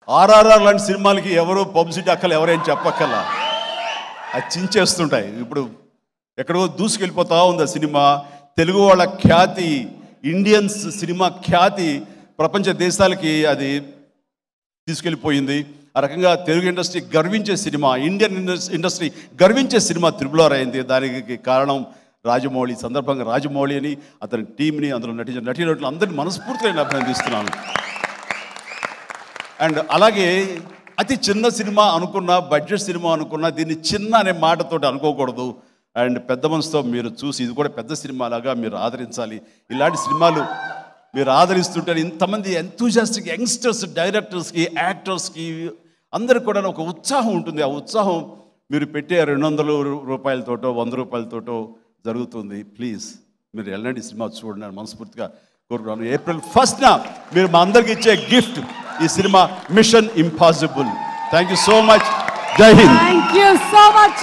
ఆర్ఆర్ఆర్ లాంటి సినిమాలకి ఎవరు పబ్లిసిటీ అక్కలు ఎవరేం చెప్పక్కల అది చించేస్తుంటాయి ఇప్పుడు ఎక్కడో దూసుకెళ్ళిపోతా ఉంది ఆ సినిమా తెలుగు వాళ్ళ ఖ్యాతి ఇండియన్స్ సినిమా ఖ్యాతి ప్రపంచ దేశాలకి అది తీసుకెళ్ళిపోయింది ఆ రకంగా తెలుగు ఇండస్ట్రీ గర్వించే సినిమా ఇండియన్ ఇండస్- ఇండస్ట్రీ గర్వించే సినిమా త్రిబులార్ అయింది దానికి కారణం రాజమౌళి ఈ సందర్భంగా రాజమౌళి అని అతని టీంని అందులో నటించిన నటీనటులు అందరినీ మనస్ఫూర్తిగా నేను అభినందిస్తున్నాను అండ్ అలాగే అతి చిన్న సినిమా అనుకున్న బడ్జెట్ సినిమా అనుకున్న దీన్ని చిన్న అనే మాటతోటి అనుకోకూడదు అండ్ పెద్ద మనసుతో మీరు చూసి ఇది కూడా పెద్ద సినిమా లాగా మీరు ఆదరించాలి ఇలాంటి సినిమాలు మీరు ఆదరిస్తుంటే ఇంతమంది ఎంతూజాస్టిక్ యంగ్స్టర్స్ డైరెక్టర్స్కి యాక్టర్స్కి అందరికి కూడా ఒక ఉత్సాహం ఉంటుంది ఆ ఉత్సాహం మీరు పెట్టే రెండు వందల రూపాయలతోటో వంద రూపాయలతోటో జరుగుతుంది ప్లీజ్ మీరు వెళ్ళండి సినిమా చూడండి అని మనస్ఫూర్తిగా కోరుకున్నాను ఏప్రిల్ ఫస్ట్న మీరు మా అందరికి ఇచ్చే గిఫ్ట్ ఈ cinema mission impossible thank you so much Jai Hind thank you so much